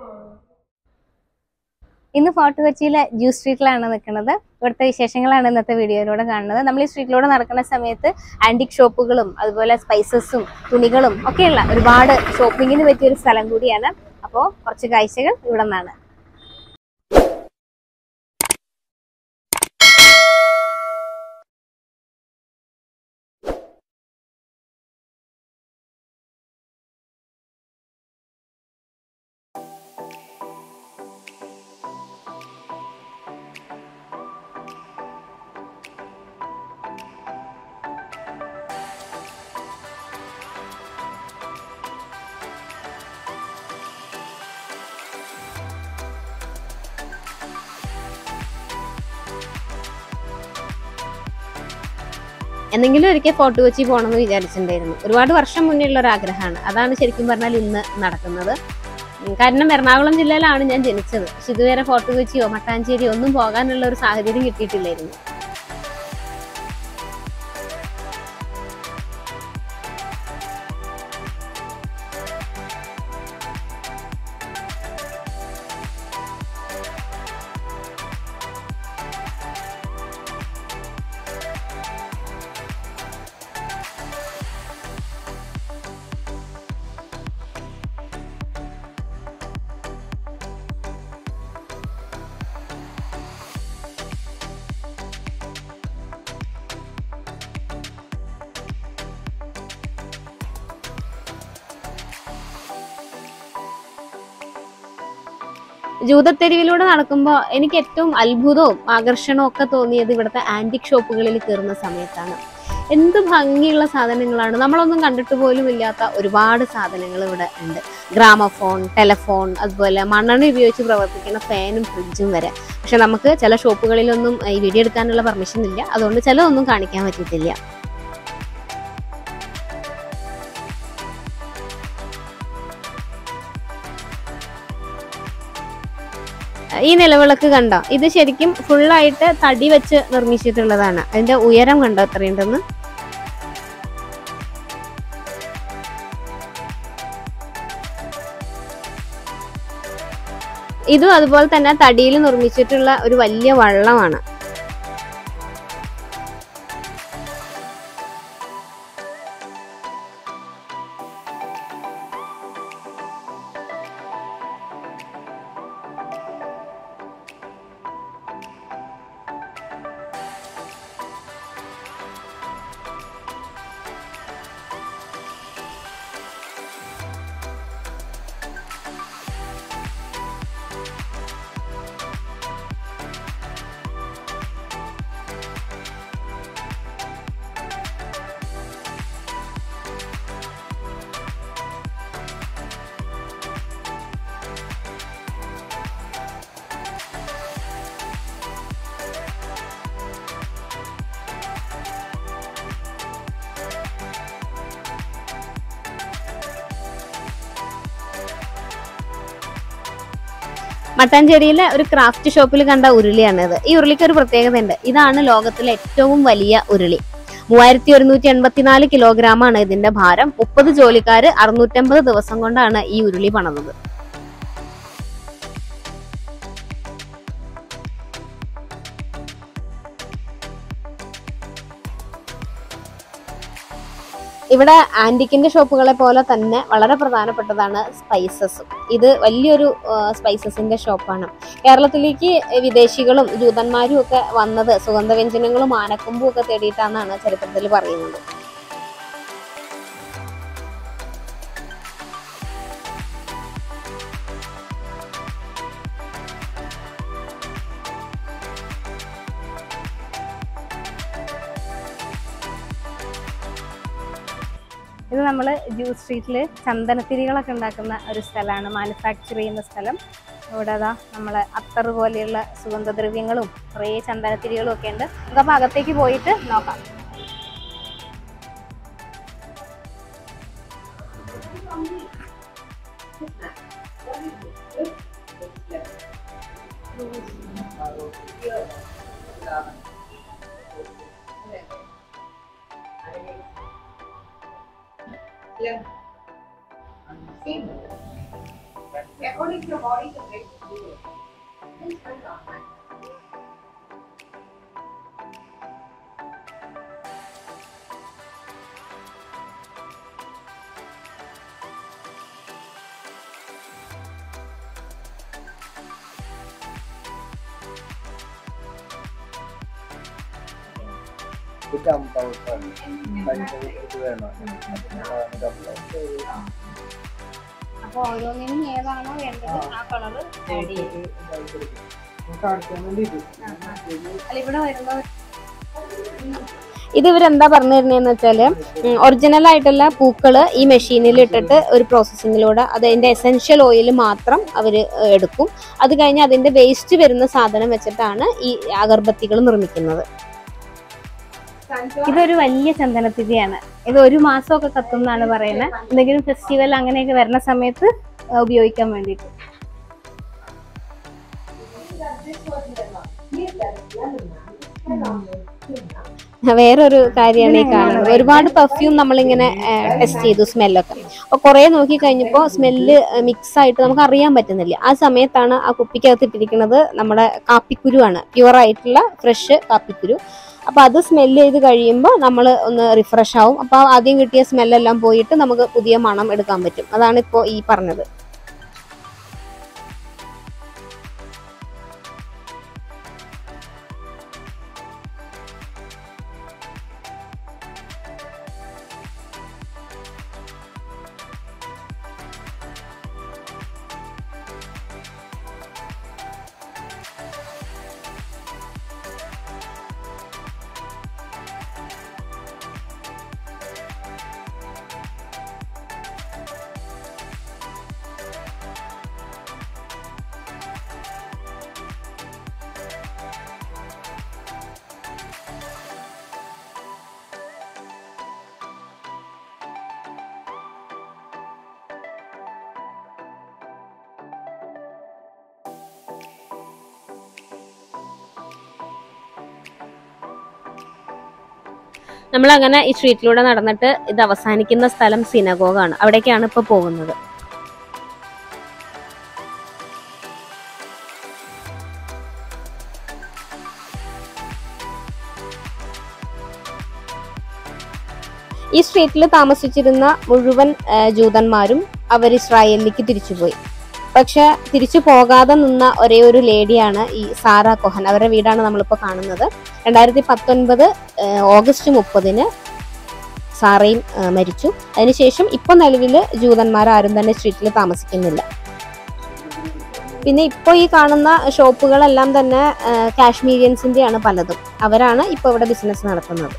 ഇന്ന് ഫോർട്ട് കൊച്ചിയിലെ ജ്യൂസ് സ്ട്രീറ്റിലാണ് നിൽക്കുന്നത് ഇവിടുത്തെ വിശേഷങ്ങളാണ് ഇന്നത്തെ വീഡിയോയിലൂടെ കാണുന്നത് നമ്മൾ ഈ സ്ട്രീറ്റിലൂടെ നടക്കുന്ന സമയത്ത് ആന്റിക് ഷോപ്പുകളും അതുപോലെ സ്പൈസസും തുണികളും ഒക്കെയുള്ള ഒരുപാട് ഷോപ്പിങ്ങിന് പറ്റിയ ഒരു സ്ഥലം കൂടിയാണ് അപ്പോൾ കുറച്ച് കാഴ്ചകൾ ഇവിടെ നിന്നാണ് എന്തെങ്കിലും ഒരിക്കൽ ഫോർട്ട് കൊച്ചി പോകണമെന്ന് വിചാരിച്ചിട്ടുണ്ടായിരുന്നു ഒരുപാട് വർഷം മുന്നേ ഉള്ള ഒരു ആഗ്രഹമാണ് അതാണ് ശരിക്കും പറഞ്ഞാൽ ഇന്ന് നടക്കുന്നത് ഉം, കാരണം എറണാകുളം ജില്ലയിലാണ് ഞാൻ ജനിച്ചത് പക്ഷെ ഇതുവരെ ഫോർട്ട് കൊച്ചിയോ മട്ടാഞ്ചേരിയോ ഒന്നും പോകാനുള്ള ഒരു സാഹചര്യം കിട്ടിയിട്ടില്ലായിരുന്നു ജൂതത്തെരുവിലൂടെ നടക്കുമ്പോൾ എനിക്ക് ഏറ്റവും അത്ഭുതവും ആകർഷണവും ഒക്കെ തോന്നിയത് ഇവിടുത്തെ ആന്റിക് ഷോപ്പുകളിൽ കയറുന്ന സമയത്താണ് എന്ത് ഭംഗിയുള്ള സാധനങ്ങളാണ് നമ്മളൊന്നും കണ്ടിട്ട് പോലും ഇല്ലാത്ത ഒരുപാട് സാധനങ്ങൾ ഇവിടെ ഉണ്ട് ഗ്രാമഫോൺ ടെലഫോൺ അതുപോലെ മണ്ണെണ്ണ ഉപയോഗിച്ച് പ്രവർത്തിക്കുന്ന ഫാനും ഫ്രിഡ്ജും വരെ പക്ഷെ നമുക്ക് ചില ഷോപ്പുകളിലൊന്നും ഈ വീഡിയോ എടുക്കാനുള്ള പെർമിഷൻ ഇല്ല അതുകൊണ്ട് ചിലതൊന്നും കാണിക്കാൻ പറ്റിയിട്ടില്ല ഈ നിലവിളക്ക് കണ്ടോ ഇത് ശരിക്കും ഫുള്ളായിട്ട് തടി വെച്ച് നിർമ്മിച്ചിട്ടുള്ളതാണ് അതിന്റെ ഉയരം കണ്ടോ എത്രയുണ്ടെന്ന് ഇതും അതുപോലെ തന്നെ തടിയിൽ നിർമ്മിച്ചിട്ടുള്ള ഒരു വലിയ വള്ളമാണ് മട്ടാഞ്ചേരിയിലെ ഒരു ക്രാഫ്റ്റ് ഷോപ്പിൽ കണ്ട ഉരുളിയാണിത് ഈ ഉരുളിക്ക് ഒരു പ്രത്യേകത ഉണ്ട് ഇതാണ് ലോകത്തിലെ ഏറ്റവും വലിയ ഉരുളി മൂവായിരത്തി ഒരുന്നൂറ്റി എൺപത്തിനാല് കിലോഗ്രാം ആണ് ഇതിന്റെ ഭാരം മുപ്പത് ജോലിക്കാര് അറുന്നൂറ്റമ്പത് ദിവസം കൊണ്ടാണ് ഈ ഉരുളി പണിതത് ഇവിടെ ആന്റിക്കിന്റെ ഷോപ്പുകളെ പോലെ തന്നെ വളരെ പ്രധാനപ്പെട്ടതാണ് സ്പൈസസും ഇത് വലിയൊരു സ്പൈസസിന്റെ ഷോപ്പാണ് കേരളത്തിലേക്ക് വിദേശികളും ജൂതന്മാരും ഒക്കെ വന്നത് സുഗന്ധവ്യഞ്ജനങ്ങളും ആനക്കൊമ്പും ഒക്കെ തേടിയിട്ടാണെന്നാണ് ചരിത്രത്തിൽ പറയുന്നത് ഇത് നമ്മൾ ജ്യൂസ് സ്ട്രീറ്റിൽ ചന്ദനത്തിരികളൊക്കെ ഉണ്ടാക്കുന്ന ഒരു സ്ഥലമാണ് മാനുഫാക്ചർ ചെയ്യുന്ന സ്ഥലം ഇവിടെ അതാ നമ്മളെ അത്തർ പോലെയുള്ള സുഗന്ധദ്രവ്യങ്ങളും കുറേ ചന്ദനത്തിരികളും ഒക്കെ ഉണ്ട് നമുക്ക് അപ്പോൾ അകത്തേക്ക് പോയിട്ട് നോക്കാം according to your body temperature. do it. This one not mine. ഇത് കമ്പൗണ്ടർ ഇത് വേണം അതിനാണ് കമ്പൗണ്ടർ അപ്പൊ ഓരോന്നിനും ഏതാണോ വേണ്ടത് ആ കളറ് ആഡ് ചെയ്യും കാണിക്കാൻ വേണ്ടി ഇത് അല്ല ഇവിടെ വരുന്ന ഇത് ഇവരെന്താ പറഞ്ഞു തരുന്നതെന്ന് വെച്ചാല് ഒറിജിനൽ ആയിട്ടുള്ള പൂക്കള് ഈ മെഷീനിൽ ഇട്ടിട്ട് ഒരു പ്രോസസ്സിങ്ങിലൂടെ അതിന്റെ എസെൻഷ്യൽ ഓയിൽ മാത്രം അവര് ഏഹ്, എടുക്കും അത് കഴിഞ്ഞ് അതിന്റെ വേസ്റ്റ് വരുന്ന സാധനം വെച്ചിട്ടാണ് ഈ അഗർബത്തികൾ നിർമ്മിക്കുന്നത് ഇതൊരു വലിയ ചന്ദനത്തിരിയാണ് ഇത് ഒരു മാസമൊക്കെ കത്തും എന്നാണ് പറയുന്നത് എന്തെങ്കിലും ഫെസ്റ്റിവൽ അങ്ങനെയൊക്കെ വരുന്ന സമയത്ത് ഏഹ്, ഉപയോഗിക്കാൻ വേണ്ടിയിട്ട് വേറൊരു കാര്യമാണ് ഈ കാണുന്നത് ഒരുപാട് പെർഫ്യൂം നമ്മളിങ്ങനെ ടെസ്റ്റ് ചെയ്തു സ്മെല്ലൊക്കെ അപ്പൊ കുറെ നോക്കി കഴിഞ്ഞപ്പോൾ സ്മെല്ല് മിക്സ് ആയിട്ട് നമുക്ക് അറിയാൻ പറ്റുന്നില്ല ആ സമയത്താണ് ആ കുപ്പിക്കകത്ത് ഇട്ടിരിക്കുന്നത് നമ്മുടെ കാപ്പിക്കുരുവാണ് പ്യുവർ ആയിട്ടുള്ള ഫ്രഷ് കാപ്പിക്കുരു അപ്പൊ അത് സ്മെല്ല് ചെയ്ത് കഴിയുമ്പോൾ നമ്മൾ ഒന്ന് റിഫ്രഷ് ആവും അപ്പൊ ആദ്യം കിട്ടിയ സ്മെല്ലെല്ലാം പോയിട്ട് നമുക്ക് പുതിയ മണം എടുക്കാൻ പറ്റും അതാണ് ഇപ്പോൾ ഈ പറഞ്ഞത് നമ്മൾ അങ്ങനെ ഈ സ്ട്രീറ്റിലൂടെ നടന്നിട്ട് ഇത് അവസാനിക്കുന്ന സ്ഥലം സിനഗോഗാണ് അവിടേക്കാണ് ഇപ്പൊ പോകുന്നത് ഈ സ്ട്രീറ്റിൽ താമസിച്ചിരുന്ന മുഴുവൻ ആ, ജൂതന്മാരും അവർ ഇസ്രായേലിലേക്ക് തിരിച്ചുപോയി പക്ഷെ തിരിച്ചു പോകാതെ നിന്ന ഒരേ ഒരു ലേഡിയാണ് ഈ സാറ കൊഹൻ അവരുടെ വീടാണ് നമ്മളിപ്പോൾ കാണുന്നത് രണ്ടായിരത്തി പത്തൊൻപത് ഓഗസ്റ്റ് മുപ്പതിന് സാറയും ആ, മരിച്ചു അതിനുശേഷം ഇപ്പൊ നിലവിൽ ജൂതന്മാർ ആരും തന്നെ സ്ട്രീറ്റിൽ താമസിക്കുന്നില്ല പിന്നെ ഇപ്പോൾ ഈ കാണുന്ന ഷോപ്പുകളെല്ലാം തന്നെ ആ, കാശ്മീരിയൻസിന്റെയാണ് പലതും അവരാണ് ഇപ്പോൾ ഇവിടെ ബിസിനസ് നടത്തുന്നത്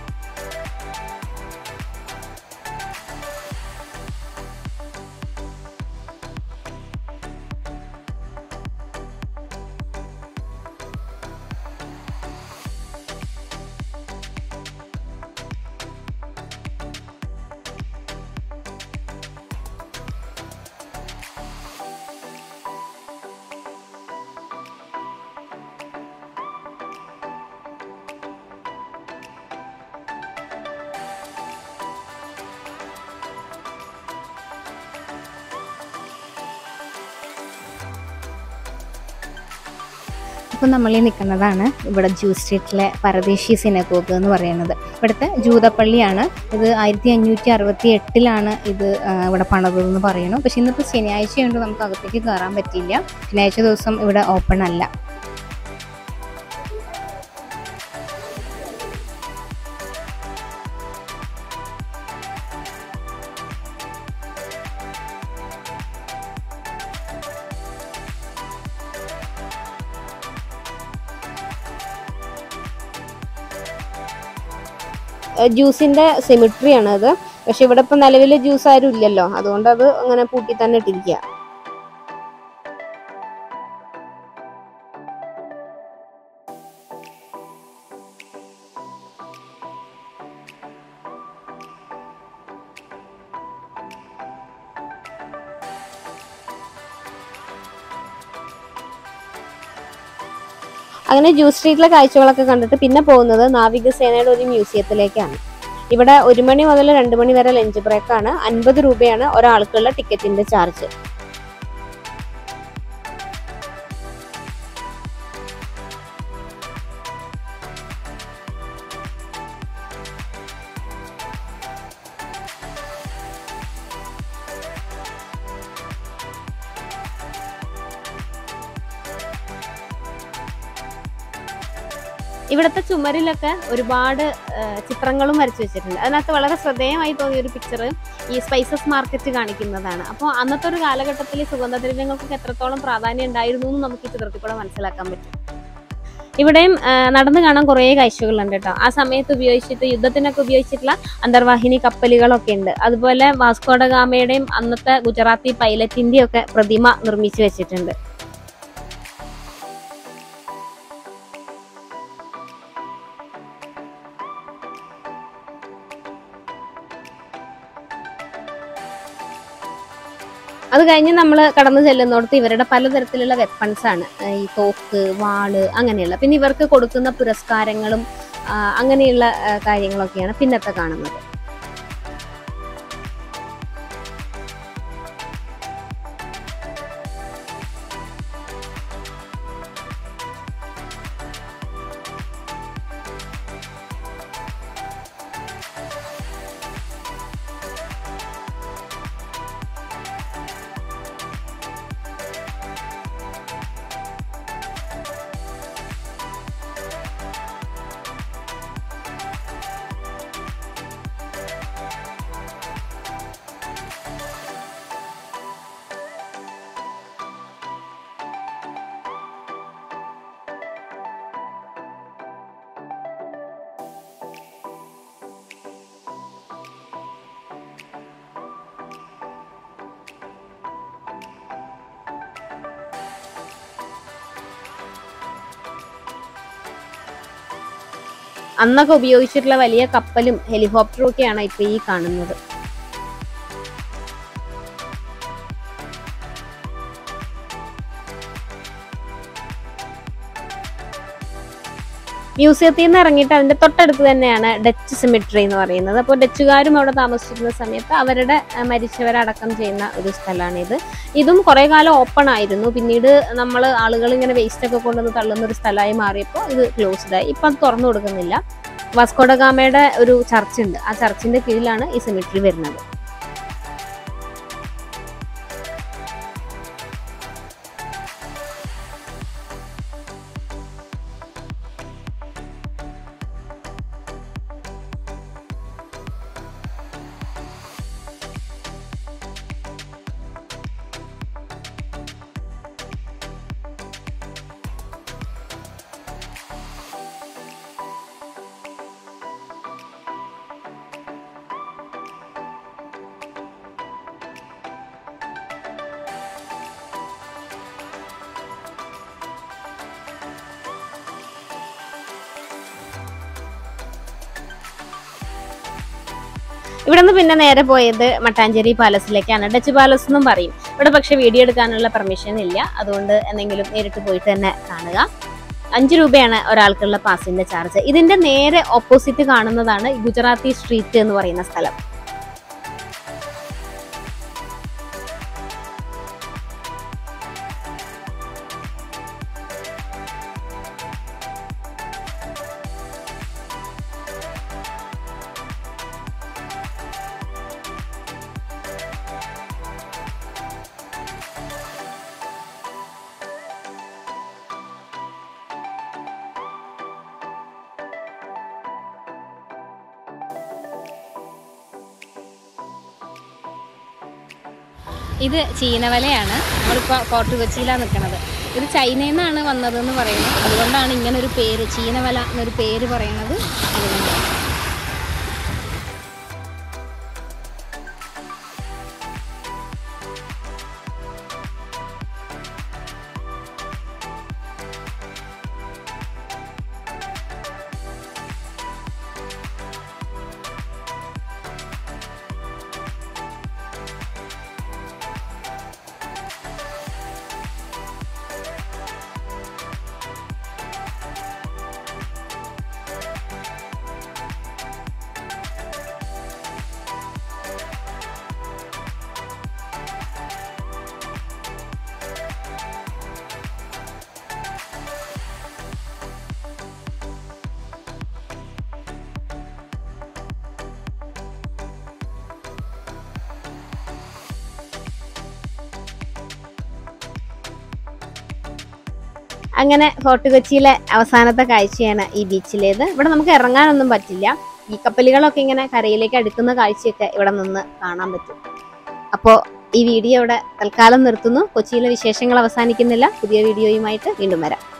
ഇപ്പം നമ്മൾ ഈ നിൽക്കുന്നതാണ് ഇവിടെ ജൂ സ്ട്രീറ്റിലെ പരദേശി സിനഗോഗ് എന്ന് പറയുന്നത് ഇവിടുത്തെ ജൂതപ്പള്ളിയാണ് ഇത് ആയിരത്തി അഞ്ഞൂറ്റി അറുപത്തി എട്ടിലാണ് ഇത് ആ, ഇവിടെ പണിതെന്ന് പറയുന്നു പക്ഷെ ഇന്നിപ്പോൾ ശനിയാഴ്ചയുണ്ട് നമുക്ക് അകത്തേക്ക് കയറാൻ പറ്റിയില്ല ശനിയാഴ്ച ദിവസം ഇവിടെ ഓപ്പൺ അല്ല ജ്യൂസിന്റെ സെമിട്രി ആണ് അത് പക്ഷെ ഇവിടെ ഇപ്പൊ നിലവിൽ ജ്യൂസ് ആരും ഇല്ലല്ലോ അതുകൊണ്ട് അത് അങ്ങനെ പൂട്ടി തന്നെ ഇട്ടിരിക്കുക അങ്ങനെ ജ്യൂസ് സ്ട്രീറ്റിലെ കാഴ്ചകളൊക്കെ കണ്ടിട്ട് പിന്നെ പോകുന്നത് നാവികസേനയുടെ ഒരു മ്യൂസിയത്തിലേക്കാണ് ഇവിടെ ഒരു മണി മുതൽ രണ്ട് മണി വരെ ലഞ്ച് ബ്രേക്കാണ് അൻപത് രൂപയാണ് ഒരാൾക്കുള്ള ടിക്കറ്റിന്റെ ചാർജ് ഇവിടുത്തെ ചുമരിലൊക്കെ ഒരുപാട് ആ, ചിത്രങ്ങളും വരച്ചു വെച്ചിട്ടുണ്ട് അതിനകത്ത് വളരെ ശ്രദ്ധേയമായി തോന്നിയ ഒരു പിക്ചർ ഈ സ്പൈസസ് മാർക്കറ്റ് കാണിക്കുന്നതാണ് അപ്പോൾ അന്നത്തെ ഒരു കാലഘട്ടത്തിൽ സുഗന്ധദ്രവ്യങ്ങൾക്കൊക്കെ എത്രത്തോളം പ്രാധാന്യം ഉണ്ടായിരുന്നു എന്ന് നമുക്ക് ഈ ചിത്രത്തിൽ കൂടെ മനസ്സിലാക്കാൻ പറ്റും ഇവിടെയും ആ, നടന്നു കാണാൻ കുറേ കാഴ്ചകളുണ്ട് കേട്ടോ ആ സമയത്ത് ഉപയോഗിച്ചിട്ട് യുദ്ധത്തിനൊക്കെ ഉപയോഗിച്ചിട്ടുള്ള അന്തർവാഹിനി കപ്പലുകളൊക്കെ ഉണ്ട് അതുപോലെ വാസ്കോഡഗാമയുടെയും അന്നത്തെ ഗുജറാത്തി പൈലറ്റിന്റെയും ഒക്കെ പ്രതിമ നിർമ്മിച്ചു വെച്ചിട്ടുണ്ട് അത് കഴിഞ്ഞ് നമ്മൾ കടന്നു ചെല്ലുന്നിടത്ത് ഇവരുടെ പലതരത്തിലുള്ള വെപ്പൺസ് ആണ് ആ, ഈ തോക്ക് വാള് അങ്ങനെയുള്ള പിന്നെ ഇവർക്ക് കൊടുക്കുന്ന പുരസ്കാരങ്ങളും ആ, അങ്ങനെയുള്ള ആ, കാര്യങ്ങളൊക്കെയാണ് പിന്നത്തെ കാണുന്നത് അന്നൊക്കെ ഉപയോഗിച്ചിട്ടുള്ള വലിയ കപ്പലും ഹെലികോപ്റ്ററും ഒക്കെയാണ് ഇപ്പൊ ഈ കാണുന്നത് മ്യൂസിയത്തിൽ നിന്ന് ഇറങ്ങിയിട്ട് അതിന്റെ തൊട്ടടുത്ത് തന്നെയാണ് ഡച്ച് സിമിട്രി എന്ന് പറയുന്നത് അപ്പോൾ ഡച്ചുകാരും അവിടെ താമസിച്ചിരുന്ന സമയത്ത് അവരുടെ ആ, മരിച്ചവരെ അടക്കം ചെയ്യുന്ന ഒരു സ്ഥലമാണിത് ഇതും കുറെ കാലം ഓപ്പൺ ആയിരുന്നു പിന്നീട് നമ്മൾ ആളുകൾ ഇങ്ങനെ വേസ്റ്റ് ഒക്കെ കൊണ്ടുവന്ന് തള്ളുന്ന ഒരു സ്ഥലമായി മാറിയപ്പോൾ ഇത് ക്ലോസ്ഡ് ആയി ഇപ്പം അത് തുറന്നു കൊടുക്കുന്നില്ല വാസ്കോഡഗാമയുടെ ഒരു ചർച്ച് ഉണ്ട് ആ ചർച്ചിന്റെ കീഴിലാണ് ഈ സിമിട്രി വരുന്നത് ഇവിടെ നിന്ന് പിന്നെ നേരെ പോയത് മട്ടാഞ്ചേരി പാലസിലേക്കാണ് ഡച്ച് പാലസ് എന്നും പറയും ഇവിടെ പക്ഷെ വീഡിയോ എടുക്കാനുള്ള പെർമിഷൻ ഇല്ല അതുകൊണ്ട് എന്തെങ്കിലും നേരിട്ട് പോയിട്ട് തന്നെ കാണുക അഞ്ച് രൂപയാണ് ഒരാൾക്കുള്ള പാസിന്റെ ചാർജ് ഇതിന്റെ നേരെ ഓപ്പോസിറ്റ് കാണുന്നതാണ് ഗുജറാത്തി സ്ട്രീറ്റ് എന്ന് പറയുന്ന സ്ഥലം ഇത് ചീനവലയാണ് നമ്മളിപ്പോൾ ഫോർട്ട് കൊച്ചിയിലാണ് നിൽക്കുന്നത് ഇത് ചൈനയിൽ നിന്നാണ് വന്നതെന്ന് പറയുന്നു അതുകൊണ്ടാണ് ഇങ്ങനെ ഒരു പേര് ചീനവല എന്നൊരു പേര് പറയണത് അതുകൊണ്ടാണ് അങ്ങനെ ഫോർട്ട് കൊച്ചിയിലെ അവസാനത്തെ കാഴ്ചയാണ് ഈ ബീച്ചിലേത് ഇവിടെ നമുക്ക് ഇറങ്ങാനൊന്നും പറ്റില്ല ഈ കപ്പലുകളൊക്കെ ഇങ്ങനെ കരയിലേക്ക് അടുക്കുന്ന കാഴ്ചയൊക്കെ ഇവിടെ നിന്ന് കാണാൻ പറ്റും അപ്പോൾ ഈ വീഡിയോ ഇവിടെ തൽക്കാലം നിർത്തുന്നു കൊച്ചിയിലെ വിശേഷങ്ങൾ അവസാനിക്കുന്നില്ല പുതിയ വീഡിയോയുമായിട്ട് വീണ്ടും വരാം